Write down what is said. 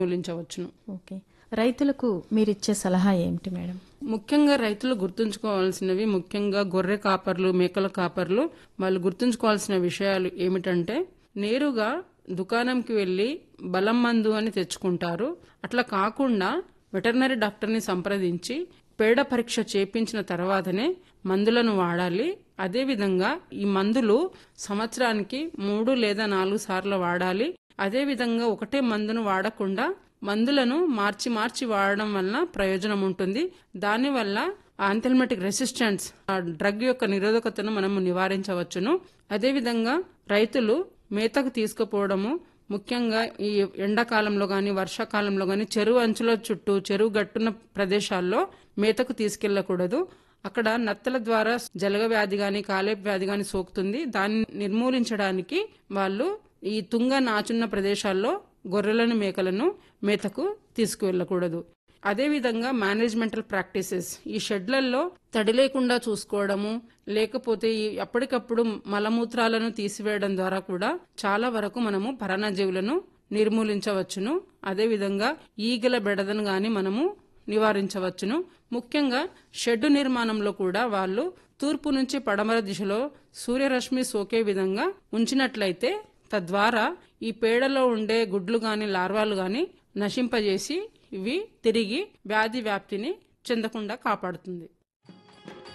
నిర్మూలించవచ్చును okay రైతులకు మీరిచ్చే సలహా ఏమిటి మేడం ముఖ్యంగా రైతులు గుర్తుంచుకోవాల్సినవి ముఖ్యంగా గొర్రె కాపర్లు మేకల కాపర్లు వాళ్ళు గుర్తుంచుకోవాల్సిన విషయాలు ఏమిటంటే నేరుగా దుకాణంకి వెళ్లి బలం మందు అని తెచ్చుకుంటారు అట్లా కాకుండా వెటర్నరీ డాక్టర్ని సంప్రదించి పేడ పరీక్ష చేపించిన తర్వాతనే మందులను వాడాలి అదేవిధంగా ఈ మందులు సంవత్సరానికి మూడు లేదా నాలుగు సార్లు వాడాలి అదేవిధంగా ఒకటే మందును వాడకుండా మందులను మార్చి మార్చి వాడడం వలన ప్రయోజనం ఉంటుంది దానివల్ల ఆంథెల్మెటిక్ రెసిస్టెన్స్ ఆ డ్రగ్ యొక్క నిరోధకతను మనము నివారించవచ్చును అదేవిధంగా రైతులు మేతకు తీసుకుపోవడము ముఖ్యంగా ఈ ఎండాకాలంలో గాని వర్షాకాలంలో గాని చెరువు అంచుల చుట్టూ చెరువు గట్టున ప్రదేశాల్లో మేతకు తీసుకెళ్లకూడదు అక్కడ నత్తల ద్వారా జలగ వ్యాధి గాని కాలేపు వ్యాధి గాని సోకుతుంది దాన్ని నిర్మూలించడానికి వాళ్ళు ఈ తుంగ నాచున్న ప్రదేశాల్లో గొర్రెలను మేకలను మేతకు తీసుకువెళ్ళకూడదు అదేవిధంగా మేనేజ్మెంటల్ ప్రాక్టీసెస్ ఈ షెడ్లలో తడి లేకుండా చూసుకోవడము లేకపోతే ఈ అప్పటికప్పుడు మలమూత్రాలను తీసివేయడం ద్వారా కూడా చాలా వరకు మనము పరాన్నజీవులను నిర్మూలించవచ్చును అదేవిధంగా ఈగల బెడదను గాని మనము నివారించవచ్చును ముఖ్యంగా షెడ్డు నిర్మాణంలో కూడా వాళ్ళు తూర్పు నుంచి పడమర దిశలో సూర్యరశ్మి సోకే విధంగా ఉంచినట్లయితే తద్వారా ఈ పేడలో ఉండే గుడ్లు గాని లార్వాలు గాని నశింపజేసి ఇవి తిరిగి వ్యాధి వ్యాప్తిని చెందకుండా కాపాడుతుంది